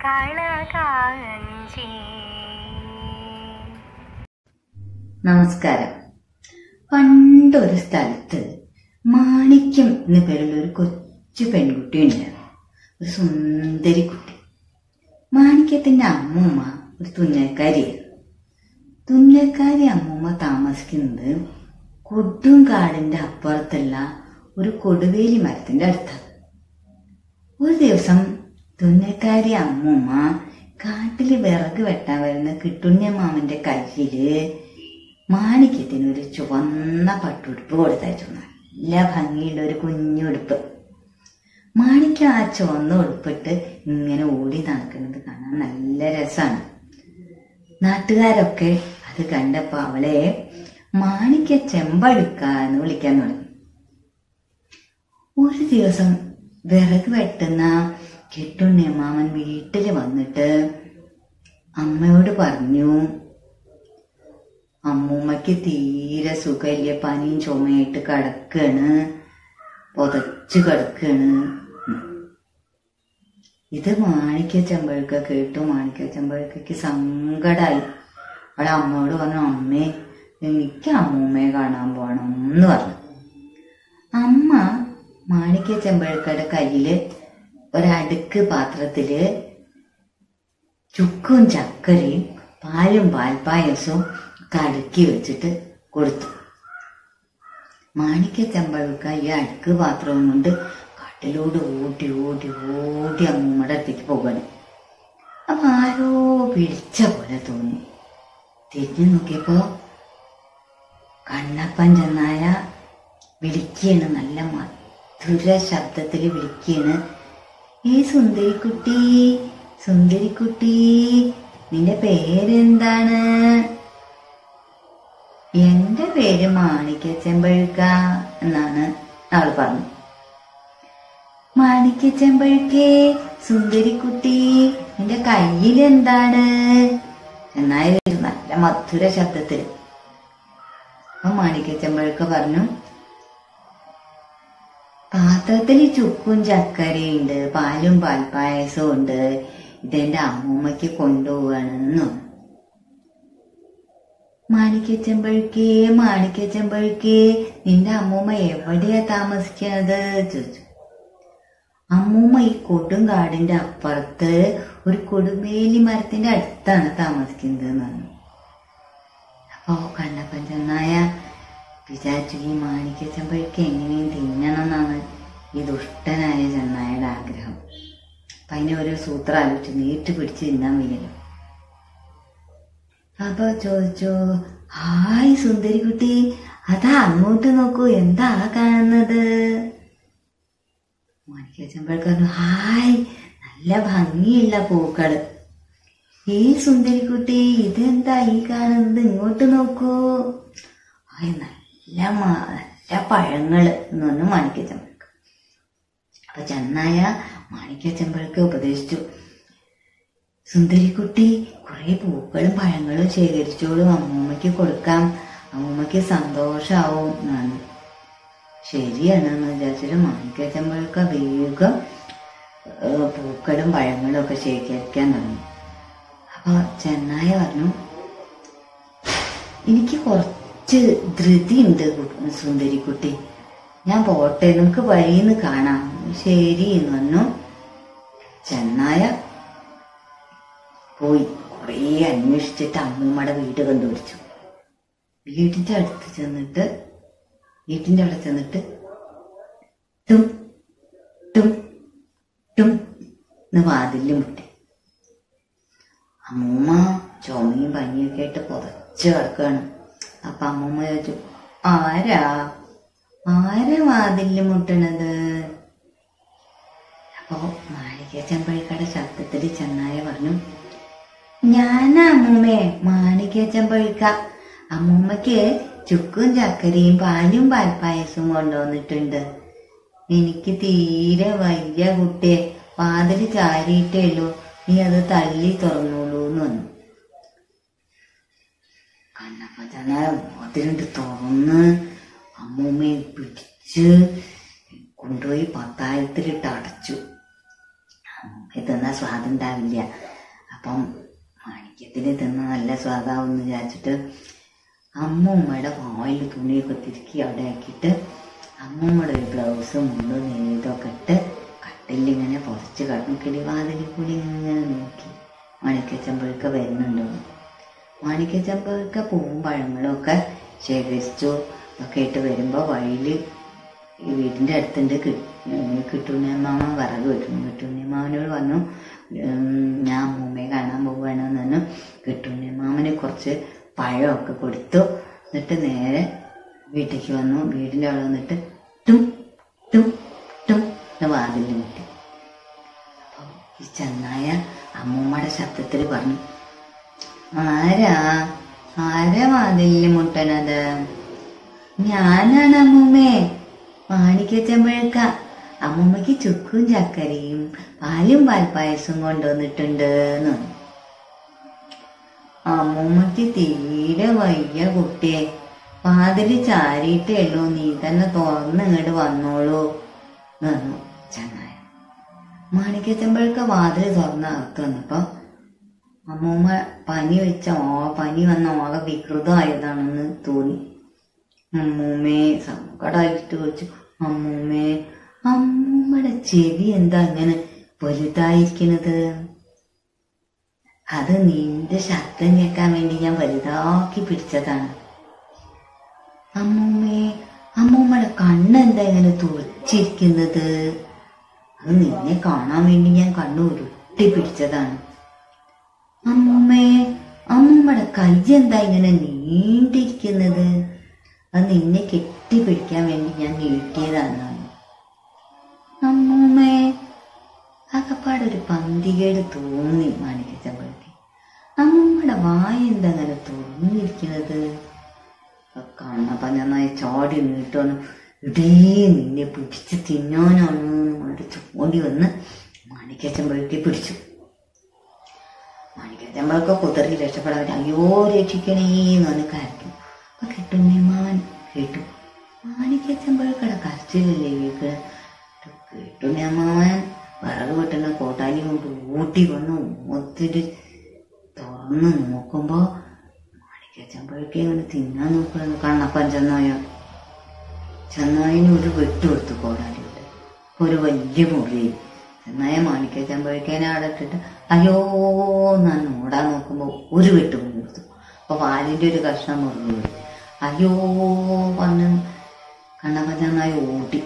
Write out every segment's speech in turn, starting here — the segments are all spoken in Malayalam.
കളകാഞ്ചി നമസ്കാരം പണ്ടൊരു സ്ഥലത്ത് മാണിക്യം എന്ന പേരുള്ള ഒരു കൊച്ചു പെൺകുട്ടി ഉണ്ടായിരുന്നു ഒരു സുന്ദരി കുട്ടി മാണിക്യത്തിന്റെ അമ്മൂമ്മ ഒരു തുന്നൽക്കാരിയായിരുന്നു തുന്നൽക്കാരി അമ്മൂമ്മ താമസിക്കുന്നത് കൊടും കാടിന്റെ അപ്പുറത്തുള്ള ഒരു കൊടുവേലി മരത്തിന്റെ അടുത്താണ് ഒരു ദിവസം തുന്നൽക്കാരി അമ്മൂമ്മ കാട്ടില് വിറക് വെട്ടാൻ വരുന്ന കിട്ടുണ്യ മാമന്റെ കയ്യില് മാണിക്യത്തിന് ഒരു ചുവന്ന പട്ടുടുപ്പ് കൊടുത്തയച്ചു നല്ല ഭംഗിയുള്ള ഒരു കുഞ്ഞുടുപ്പ് മാണിക്യം ആ ചുവന്ന ഉടുപ്പിട്ട് ഇങ്ങനെ ഓടി നടക്കുന്നത് കാണാൻ നല്ല രസമാണ് നാട്ടുകാരൊക്കെ അത് കണ്ടപ്പോ അവളെ മാണിക്യ ചെമ്പഴുക്ക എന്ന് വിളിക്കാൻ തുടങ്ങി ഒരു ദിവസം വിറക് വെട്ടുന്ന കെട്ടുണ്ണിയമ്മാമൻ വീട്ടിൽ വന്നിട്ട് അമ്മയോട് പറഞ്ഞു അമ്മൂമ്മയ്ക്ക് തീരെ സുഖമില്ല പനിയും ചുമയായിട്ട് കിടക്കാണ് പുതച്ചു കിടക്കാണ് ഇത് മാണിക്യ ചെമ്പഴുക്ക കേട്ടു മാണിക്യ ചെമ്പഴുക്കയ്ക്ക് സങ്കടായി അവളെ അമ്മയോട് പറഞ്ഞു അമ്മേ എനിക്ക് അമ്മൂമ്മയെ കാണാൻ പോണം എന്ന് പറഞ്ഞു അമ്മ മാണിക്യ ചെമ്പഴുക്കയുടെ കയ്യില് ഒരടുക്ക് പാത്രത്തില് ചുക്കും ചക്കരയും പാലും പാൽപ്പായസവും ഒക്കെ അടുക്കി വെച്ചിട്ട് കൊടുത്തു മാണിക്യ ചെമ്പഴുക്ക ഈ അടുക്ക് പാത്രവും കൊണ്ട് കാട്ടിലൂടെ ഓടി ഓടി ഓടി അമ്മൂമ്മയുടെ അടുത്തേക്ക് പോകണം അപ്പൊ ആരോ വിളിച്ച പോലെ തോന്നി തിരിഞ്ഞു നോക്കിയപ്പോ കണ്ണപ്പൻ ചെന്നായ വിളിക്കാണ് നല്ല മധുര ശബ്ദത്തിൽ വിളിക്കാണ് ഏ സുന്ദരിക്കുട്ടി സുന്ദരിക്കുട്ടി നിന്റെ പേരെന്താണ് എന്റെ പേര് മാണിക്യ ചെമ്പഴുക്ക എന്നാണ് അവൾ പറഞ്ഞു മാണിക്യ ചെമ്പഴുക്കേ സുന്ദരിക്കുട്ടി നിന്റെ കയ്യിൽ എന്താണ് എന്നായി ഒരു നല്ല മധുര ശബ്ദത്തിൽ അപ്പൊ മാണിക്യ ചെമ്പഴുക്ക പറഞ്ഞു പാത്രത്തിൽ ചുക്കും ചക്കരയുണ്ട് പാലും പാൽപ്പായസവും ഉണ്ട് ഇതെന്റെ അമ്മൂമ്മയ്ക്ക് കൊണ്ടുപോവാണെന്നു മാണിക്യച്ചെമ്പഴുക്കേ മാണിക്യച്ചെമ്പഴുക്കേ നിന്റെ അമ്മൂമ്മ എവിടെയാ താമസിക്കുന്നത് ചോദിച്ചു അമ്മൂമ്മ ഈ കൊടുങ്കാടിന്റെ അപ്പുറത്ത് ഒരു കൊടുമേലി മരത്തിന്റെ അടുത്താണ് താമസിക്കുന്നത് എന്നാണ് അപ്പോ കണ്ണപ്പൻ ചെന്നായ വിചാരിച്ചു ഈ മാണിക്യ ചെമ്പഴുക്ക് എങ്ങനെയും തിന്നണം എന്നാണ് ഈ ദുഷ്ടനായ ചെന്നായയുടെ ആഗ്രഹം അപ്പൊ അതിനെ ഒരു സൂത്രം ആലോചിച്ച് നീട്ടി പിടിച്ച് തിന്നാൻ വയ്യല്ലോ അപ്പൊ ചോദിച്ചു ഹായ് സുന്ദരിക്കുട്ടി അതാ അങ്ങോട്ട് നോക്കൂ എന്താ കാണുന്നത് മാണിക്യ ചെമ്പഴുക്ക് പറഞ്ഞു ഹായ് നല്ല ഭംഗിയുള്ള പൂക്കള് ഈ സുന്ദരിക്കുട്ടി ഇതെന്താ ഈ കാണുന്നത് ഇങ്ങോട്ട് നോക്കൂ ഹായ് നല്ല മ- നല്ല പഴങ്ങള് എന്ന് പറഞ്ഞു മാണിക്യ ചെമ്പഴുക്ക് അപ്പൊ ചെന്നായ മാണിക്യ ചെമ്പഴുക്ക് ഉപദേശിച്ചു സുന്ദരിക്കുട്ടി കുറെ പൂക്കളും പഴങ്ങളും ശേഖരിച്ചോളും അമ്മൂമ്മയ്ക്ക് കൊടുക്കാം അമ്മൂമ്മയ്ക്ക് സന്തോഷാവും എന്നാണ് ശരിയാണെന്ന് വിചാരിച്ചിട്ട് മാണിക്യ ചെമ്പഴുക്ക വേഗം ഏഹ്, പൂക്കളും പഴങ്ങളും ഒക്കെ ശേഖരിക്കാൻ തുടങ്ങി അപ്പൊ ചെന്നായ പറഞ്ഞു എനിക്ക് കുറച്ച് ധൃതി ഉണ്ട് സുന്ദരിക്കുട്ടി ഞാൻ പോട്ടെ നമുക്ക് വഴിന്ന് കാണാം ശരി എന്ന് പറഞ്ഞു ചെന്നായ പോയി കുറേ അന്വേഷിച്ചിട്ട് അമ്മൂമ്മയുടെ വീട് കണ്ടുപിടിച്ചു വീടിന്റെ അടുത്ത് ചെന്നിട്ട് വീട്ടിന്റെ അവിടെ ചെന്നിട്ട് ടും ടും ടും എന്ന് വാതിലിൽ മുട്ടി അമ്മൂമ്മ ചുമയും പനിയൊക്കെ ആയിട്ട് പുതച്ച് കിടക്കുകയാണ് അപ്പൊ അമ്മൂമ്മ ചോദിച്ചു ആരാ ആരാ വാതിലിൽ മുട്ടണത് അപ്പൊ മാളിക ചെമ്പഴിക്കയുടെ ശബ്ദത്തിൽ ചെന്നായ പറഞ്ഞു ഞാനാ അമ്മൂമ്മേ മാണിക്യ ചെമ്പഴിക്ക അമ്മൂമ്മക്ക് ചുക്കും ചക്കരയും പാലും പാൽപ്പായസവും കൊണ്ടുവന്നിട്ടുണ്ട് എനിക്ക് തീരെ വലിയ കുട്ടിയെ വാതില് ചാരിയിട്ടേ ഉള്ളൂ നീ അത് തള്ളി തുറന്നോളൂ എന്ന് വന്നു കണ്ണപ്പ തന്നെ വാതിലുണ്ട് തുറന്ന് അമ്മൂമ്മയെ പിടിച്ച് കൊണ്ടുപോയി പത്തായത്തിലിട്ട് അടച്ചു അമ്മൂമ്മ തിന്ന സ്വാദുണ്ടാവില്ല അപ്പം മാണിക്യത്തിന് തിന്ന നല്ല സ്വാദാവും എന്ന് വിചാരിച്ചിട്ട് അമ്മൂമ്മയുടെ വായിൽ തുണിയൊക്കെ തിരുക്കി അവിടെ ആക്കിയിട്ട് അമ്മൂമ്മയുടെ ഒരു ബ്ലൗസ് മുണ്ടും നെയ്തൊക്കെ ഇട്ട് കട്ടിലിങ്ങനെ പുറച്ച് കിടന്നു കിളിവാതിലിൽ കൂടി ഇങ്ങനെ നോക്കി മാണിക്കച്ചമ്പഴക്ക വരുന്നുണ്ടോ മാണിക്കച്ചമ്പഴക്ക പൂവും പഴങ്ങളും ഒക്കെ ശേഖരിച്ചു ഒക്കെ ഇട്ട് വരുമ്പോൾ വഴിയിൽ ഈ വീടിൻ്റെ അടുത്തുണ്ട് കിട്ടുണ്ണിയമ്മാമ വിറക് വെക്കുന്നു കിട്ടുണ്ണിയമ്മാവനോട് പറഞ്ഞു ഉം, ഞാൻ അമ്മൂമ്മയെ കാണാൻ പോവുകയാണെന്ന് പറഞ്ഞു കിട്ടുണ്ണിയമ്മാമന് കുറച്ച് പഴമൊക്കെ കൊടുത്തു എന്നിട്ട് നേരെ വീട്ടിലേക്ക് വന്നു വീടിൻ്റെ അവിടെ വന്നിട്ട് ടും ടും ടും എന്ന് വാതിലിൽ മുട്ടി അപ്പോൾ ഈ ചെന്നായ അമ്മൂമ്മയുടെ ശബ്ദത്തിൽ പറഞ്ഞു ആരാ ആരാ വാതിലിൽ മുട്ടണത് ഞാനാണ് അമ്മൂമ്മേ മാണിക്കച്ചമ്പഴക്ക അമ്മൂമ്മയ്ക്ക് ചുക്കും ചക്കരയും പാലും പാൽപ്പായസവും കൊണ്ടുവന്നിട്ടുണ്ട് എന്ന് പറഞ്ഞു. അമ്മൂമ്മയ്ക്ക് തീരെ വയ്യ കുട്ടിയെ വാതില് ചാരിയിട്ടേ ഉള്ളൂ നീ തന്നെ തുറന്ന് ഇങ്ങോട്ട് വന്നോളൂ എന്ന് പറഞ്ഞു ചങ്ങായ മാണിക്കച്ചമ്പഴക്ക വാതില് തുറന്ന് അകത്ത് വന്നപ്പോ അമ്മൂമ്മ പനി വെച്ച ഓ പനി വന്ന ഓകെ വികൃതമായതാണെന്ന് തോന്നി അമ്മൂമ്മേ സങ്കടമായിട്ട് ചോദിച്ചു അമ്മൂമ്മേ അമ്മൂമ്മയുടെ ചെവി എന്താ ഇങ്ങനെ വലുതായിരിക്കണത് അത് നിന്റെ ശബ്ദം കേൾക്കാൻ വേണ്ടി ഞാൻ വലുതാക്കി പിടിച്ചതാണ് അമ്മൂമ്മേ അമ്മൂമ്മയുടെ കണ്ണെന്താ ഇങ്ങനെ തുറച്ചിരിക്കുന്നത് അത് നിന്നെ കാണാൻ വേണ്ടി ഞാൻ കണ്ണു ഉരുട്ടി പിടിച്ചതാണ് അമ്മൂമ്മേ അമ്മൂമ്മയുടെ കൈ എന്താ ഇങ്ങനെ നീണ്ടിരിക്കുന്നത് അത് നിന്നെ കെട്ടിപ്പിടിക്കാൻ വേണ്ടി ഞാൻ നീട്ടിയതാണ് അമ്മൂമ്മേ അകപ്പാടൊരു പന്തികേട് തോന്നി മാണിക്കച്ചമ്പഴത്തി അമ്മൂമ്മയുടെ വായ എന്താ അങ്ങനെ തുറന്നിരിക്കുന്നത് കണ്ണപ്പ നന്നായി ചാടി നീട്ടോന്ന് ഇടേ നിന്നെ പിടിച്ച് തിന്നാനാണ് പറഞ്ഞിട്ട് ചോടി വന്ന് മാണിക്കച്ചമ്പഴത്തി പിടിച്ചു മാണിക്കച്ചമ്പഴൊക്കെ കുതിറി രക്ഷപ്പെടാൻ അയ്യോ രക്ഷിക്കണേ എന്ന് പറഞ്ഞ് കരഞ്ഞു അപ്പൊ കിട്ടുണ്ണിമാൻ കേട്ടു മാണിക്കച്ചമ്പഴക്കട കരച്ചിലല്ലേ വീക്ക് കിട്ടുണ്ണിയമ്മാവൻ വിറക് വെട്ടുന്ന കോട്ടാലി കൊണ്ട് ഊട്ടി വന്ന് ഒത്തിരി തുറന്ന് നോക്കുമ്പോ മാണിക്കച്ചമ്പഴക്കെ ഇങ്ങനെ തിന്നാൻ നോക്കുന്നത് കണ്ണപ്പൻ ചെന്നായ ചെന്നായിന് ഒരു വെട്ട് കൊടുത്തു കോടാലിയുടെ ഒരു വലിയ മുറി ചെന്നായ മാണിക്കച്ചമ്പഴക്കേനെ അവിടെ ഇട്ടിട്ട് അയ്യോ ഞാൻ ഓടാൻ നോക്കുമ്പോ ഒരു വെട്ട് കൊടുത്തു അപ്പൊ വാലിന്റെ ഒരു കഷ്ണം മുറിഞ്ഞു പോയി അയ്യോ പറഞ്ഞ് കണ്ണപ്പൻ ചെന്നായി ഓടി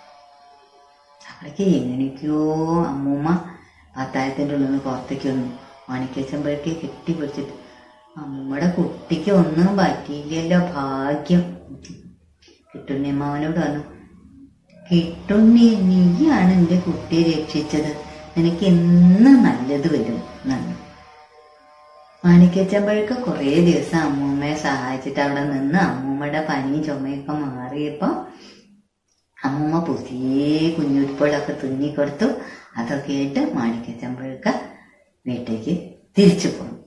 അവിടേക്ക് എങ്ങനെയൊക്കെയോ അമ്മൂമ്മ പത്തായത്തിൻ്റെ ഉള്ളിൽ നിന്ന് പുറത്തേക്ക് വന്നു മണിക്കച്ചമ്പഴക്കെ കെട്ടിപ്പിടിച്ചിട്ട് അമ്മൂമ്മയുടെ കുട്ടിക്ക് ഒന്നും പറ്റിയില്ലല്ലോ ഭാഗ്യം കിട്ടുണ്ണിയമ്മാവനോട് പറഞ്ഞു കിട്ടുണ്ണി നീയാണ് എൻ്റെ കുട്ടിയെ രക്ഷിച്ചത് നിനക്ക് എന്ന് നല്ലത് വരും നന്ദി മാണിക്കച്ചമ്പഴക്ക് കുറേ ദിവസം അമ്മൂമ്മയെ സഹായിച്ചിട്ട് അവിടെ നിന്ന് അമ്മൂമ്മയുടെ പനിയും ചുമയൊക്കെ മാറിയപ്പോ അമ്മൂമ്മ പുതിയ കുഞ്ഞുരുപ്പുകളൊക്കെ തുന്നിക്കൊടുത്തു അതൊക്കെ ആയിട്ട് മാണിക്കച്ചമ്പഴക്ക വീട്ടിലേക്ക് തിരിച്ചു പോന്നു